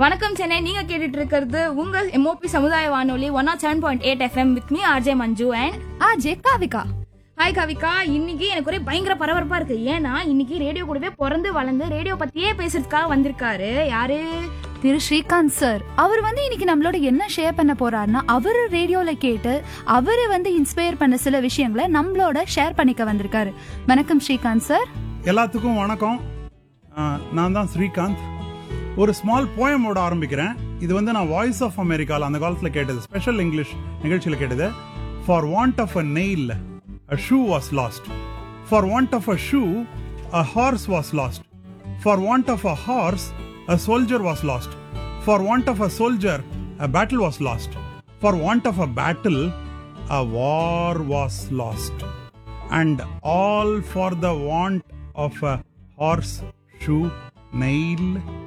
வணக்கம் சென்னை நீங்க கேட்டுட்டு இருக்கிறது உங்க எம்ஓபி சமுதாய வானொலி one naught seven point eight FM with me RJ Manju and RJ Kavika hi Kavika இன்னைக்கு எனக்கு ஒரே பயங்கர பரபரப்பா இருக்கு ஏன்னா இன்னைக்கு ரேடியோ கூடவே பிறந்து வளர்ந்து ரேடியோ பத்தியே பேசுறதுக்காக வந்திருக்காரு யாரு திரு ஸ்ரீகாந்த் சார் அவர் வந்து இன்னைக்கு நம்மளோட என்ன ஷேர் பண்ண போறாருன்னா அவரு ரேடியோல கேட்டு அவரு வந்து இன்ஸ்பயர் பண்ண சில விஷயங்களை நம்மளோட ஷேர் பண்ணிக்க வந்திருக்காரு வணக்கம் ஸ்ரீகாந்த் சார் எல்லாத்துக்கும் வணக்கம் அஹ், நான் தான் ஸ்ரீகாந்த் ஒரு ஸ்மால் போயமோட ஆரம்பிக்கிறேன் இது வந்து நான் வாய்ஸ் ஆஃப் அமெரிக்காவில் அந்த காலத்தில் கேட்டது ஸ்பெஷல் இங்கிலீஷ் நிகழ்ச்சியில் கேட்டது for want of a nail a shoe was lost for want of a shoe a horse was lost for want of a horse a soldier was lost for want of a soldier a battle was lost for want of a battle a war was lost and all for the want of a horse shoe nail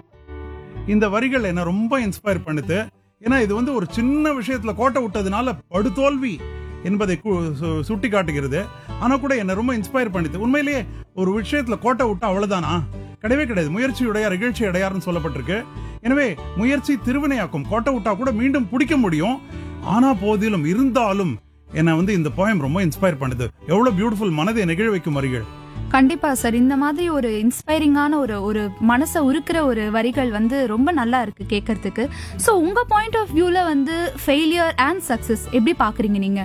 இந்த வரிகள் என்ன ரொம்ப inspire பண்ணுது ஏன்னா இது வந்து ஒரு சின்ன விஷயத்துல கோட்டை விட்டதுனால படுதோல்வி என்பதை சுட்டி காட்டுகிறது ஆனா கூட என்ன ரொம்ப இன்ஸ்பயர் பண்ணுது உண்மையிலேயே ஒரு விஷயத்துல கோட்டை விட்டா அவ்வளவுதானா கிடையவே கிடையாது முயற்சியுடைய இகழ்ச்சி அடையார்னு சொல்லப்பட்டிருக்கு எனவே முயற்சி திருவினையாக்கும் கோட்டை விட்டா கூட மீண்டும் பிடிக்க முடியும் ஆனா போதிலும் இருந்தாலும் என்னை வந்து இந்த போயம் ரொம்ப இன்ஸ்பயர் பண்ணுது எவ்வளவு பியூட்டிஃபுல் மனதை நெகிழ வைக்கும் வரிகள் கண்டிப்பா சார் இந்த மாதிரி ஒரு இன்ஸ்பைரிங்கான ஒரு ஒரு மனசை உருக்குற ஒரு வரிகள் வந்து ரொம்ப நல்லா இருக்கு கேட்கறதுக்கு சோ உங்க பாயிண்ட் ஆஃப் வியூல வந்து ஃபெயிலியர் அண்ட் சக்சஸ் எப்படி பாக்குறீங்க நீங்க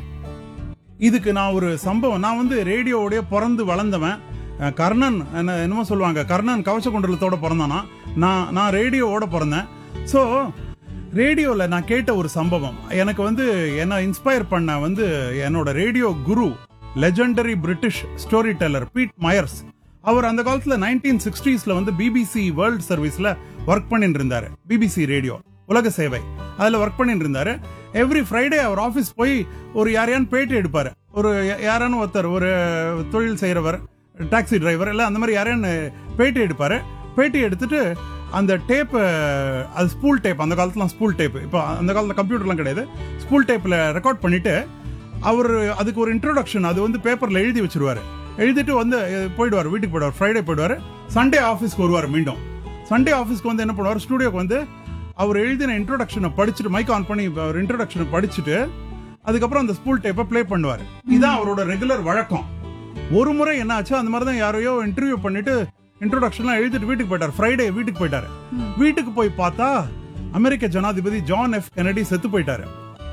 இதுக்கு நான் ஒரு சம்பவம் நான் வந்து ரேடியோவோடய பிறந்து வளர்ந்தவன் அஹ் கர்ணன் என்ன என்னமோ சொல்லுவாங்க கர்ணன் கவச குண்டலத்தோட பிறந்தானா நான் நான் ரேடியோவோட பிறந்தேன் ஸோ ரேடியோவில் நான் கேட்ட ஒரு சம்பவம் எனக்கு வந்து என்ன இன்ஸ்பயர் பண்ண வந்து என்னோட radio guru legendary British storyteller Pete Myers அவர் அந்த காலத்துல நைன்டீன் சிக்ஸ்டீஸ்ல வந்து பிபிசி வேர்ல்ட் சர்வீஸ்ல ஒர்க் பண்ணிட்டு இருந்தாரு பிபிசி ரேடியோ உலக சேவை அதுல ஒர்க் பண்ணிட்டு இருந்தாரு எவ்ரி ஃப்ரைடே அவர் ஆபீஸ் போய் ஒரு யாரையான்னு பேட்டி எடுப்பாரு ஒரு யா- யாரான்னு ஒருத்தர் ஒரு தொழில் செய்யறவர் டாக்ஸி டிரைவர் இல்ல அந்த மாதிரி யாரையான்னு பேட்டி எடுப்பாரு பேட்டி எடுத்துட்டு அந்த டேப் அது ஸ்பூல் டேப் அந்த காலத்துல ஸ்பூல் டேப் இப்போ அந்த காலத்துல கம்ப்யூட்டர்லாம் கிடையாது ஸ்பூல் டேப்ல ரெக்கார்ட் பண்ணிட்டு அவர் அதுக்கு ஒரு இன்ட்ரோடக்ஷன் அது வந்து பேப்பர்ல எழுதி வச்சிருவாரு எழுதிட்டு வந்து அஹ், போயிடுவார் வீட்டுக்கு போயிடுவார் ஃப்ரைடே போயிடுவார் சண்டே ஆஃபீஸ்க்கு வருவார் மீண்டும் சண்டே ஆஃபீஸ்க்கு வந்து என்ன பண்ணுவார் ஸ்டூடியோக்கு வந்து அவர் எழுதின இன்ட்ரோடக்ஷனை படிச்சுட்டு மைக் ஆன் பண்ணி அவர் இன்ட்ரோடக்ஷனை படிச்சுட்டு அதுக்கப்புறம் அந்த ஸ்பூல் டேப்பை ப்ளே பண்ணுவார் இதுதான் அவரோட ரெகுலர் வழக்கம் ஒரு முறை என்ன ஆச்சு அந்த மாதிரி தான் யாரையோ இன்டர்வியூ பண்ணிட்டு இன்ட்ரோடக்ஷன்லாம் எழுதிட்டு வீட்டுக்கு போயிட்டார் ஃப்ரைடே வீட்டுக்கு போயிட்டாரு வீட்டுக்கு போய் பார்த்தா அமெரிக்க ஜனாதிபதி ஜான் எஃப் கெனடி செத்து போயிட்டாரு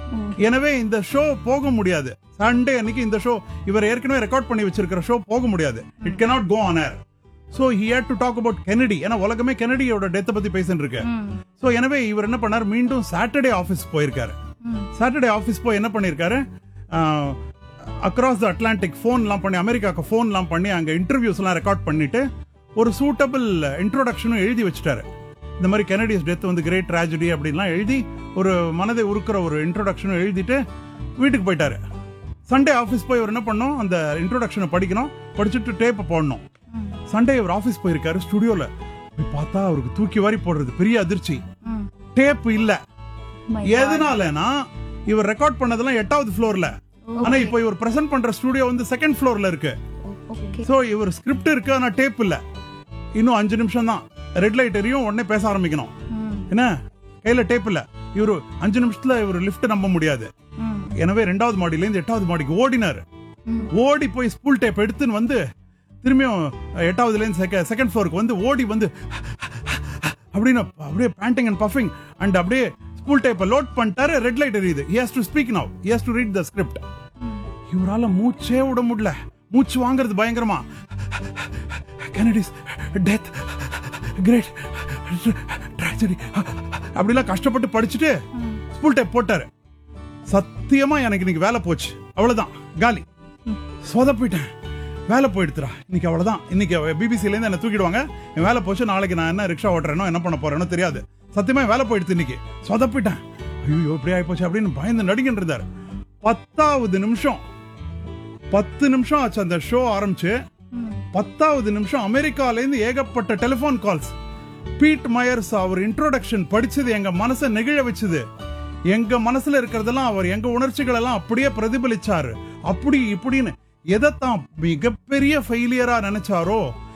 எனவே இந்த ஷோ போக முடியாது சண்டே அன்னைக்கு இந்த ஷோ இவர் ஏற்கனவே ரெக்கார்ட் பண்ணி வச்சிருக்கிற ஷோ போக முடியாது it cannot go on air so he had to talk about Kennedy ஏன்னா உலகமே கெனடியோட டெத்தை பத்தி பேசிட்டு இருக்கு ஸோ எனவே இவர் என்ன பண்ணார் மீண்டும் சாட்டர்டே ஆஃபீஸ் போயிருக்காரு சாட்டர்டே ஆஃபீஸ் போய் என்ன பண்ணியிருக்காரு அக்ராஸ் த அட்லாண்டிக் ஃபோன்லாம் பண்ணி அமெரிக்காவுக்கு ஃபோன்லாம் பண்ணி அங்கே இன்டர்வியூஸ்லாம் ரெக்கார்ட் பண்ணிட்டு ஒரு சூட்டபிள் இன்ட்ரோடக்ஷனும் எழுதி வச்சுட்டாரு இந்த மாதிரி கெனடிஸ் டெத் வந்து கிரேட் ட்ராஜடி அப்படின்லாம் எழுதி ஒரு மனதை உருக்குற ஒரு இன்ட்ரோடக்ஷனும் எழுதிட்டு வீட்டுக்கு போயிட்டாரு சண்டே ஆஃபீஸ் போய் அவர் என்ன பண்ணோம் அந்த இன்ட்ரோடக்ஷனை படிக்கணும் படிச்சுட்டு டேப்பை போடணும் சண்டே அவர் ஆஃபீஸ் போயிருக்காரு ஸ்டுடியோல போய் பார்த்தா அவருக்கு தூக்கி வாரி போடுறது பெரிய அதிர்ச்சி டேப் இல்ல எதனாலனா இவர் ரெக்கார்ட் பண்ணதெல்லாம் எட்டாவது ஃப்ளோர்ல ஆனா இப்போ இவர் பிரசன்ட் பண்ற ஸ்டுடியோ வந்து செகண்ட் ஃப்ளோர்ல இருக்கு ஓகே சோ இவர் ஸ்கிரிப்ட் இருக்கு ஆனா டேப் இல்ல இன்னும் அஞ்சு நிமிஷம் தான் ரெட் லைட் எரியும் உடனே பேச ஆரம்பிக்கணும் என்ன கையில டேப் இல்ல இவரு அஞ்சு நிமிஷத்துல இவர் லிஃப்ட் நம்ப முடியாது எனவே ரெண்டாவது மாடியில இருந்து எட்டாவது மாடிக்கு ஓடினாரு ஓடி போய் ஸ்கூல் டேப் எடுத்துன்னு வந்து திரும்பியும் எட்டாவதுல இருந்து செகண்ட் ஃப்ளோருக்கு வந்து ஓடி வந்து அப்படின்னு அப்படியே பேண்டிங் அண்ட் பஃபிங் அண்ட் அப்படியே ஸ்கூல் டேப்பை லோட் பண்ணிட்டாரு ரெட் லைட் எரியுது he has to speak now he has to read the script இவரால மூச்சே விட முடியல மூச்சு வாங்குறது பயங்கரமா கெனடிஸ் டெத் கிரேட் ட்ராஜடி அப்படிலாம் கஷ்டப்பட்டு படிச்சுட்டு ஸ்கூல் டேப் போட்டாரு சத்தியமா எனக்கு இன்னைக்கு வேலை போச்சு அவ்வளவுதான் காலி சொதப்பிட்டேன் வேலை போயிடுத்துறா இன்னைக்கு அவ்வளவுதான் இன்னைக்கு பிபிசில இருந்து என்ன தூக்கிடுவாங்க என் வேலை போச்சு நாளைக்கு நான் என்ன ரிக்ஷா ஓட்டுறேனோ என்ன பண்ண போறேனோ தெரியாது சத்தியமா என் வேலை போயிடுத்து இன்னைக்கு சொதப்பிட்டேன் ஐயோ இப்படி ஆயிப்போச்சு அப்படின்னு பயந்து நடிக்கிட்டு இருந்தாரு பத்தாவது நிமிஷம் பத்து நிமிஷம் ஆச்சு அந்த ஷோ ஆரம்பிச்சு பத்தாவது நிமிஷம் அமெரிக்கால இருந்து ஏகப்பட்ட டெலிபோன் கால்ஸ் பீட் மயர்ஸ் அவர் இன்ட்ரோடக்ஷன் படிச்சது எங்க மனசை நெகிழ வச்சது எங்க மனசுல இருக்கிறதெல்லாம் அவர் எங்க உணர்ச்சிகள் எல்லாம் அப்படியே பிரதிபலிச்சாரு அப்படி இப்படின்னு எதைத்தான் மிகப்பெரிய ஃபெயிலியரா நினைச்சாரோ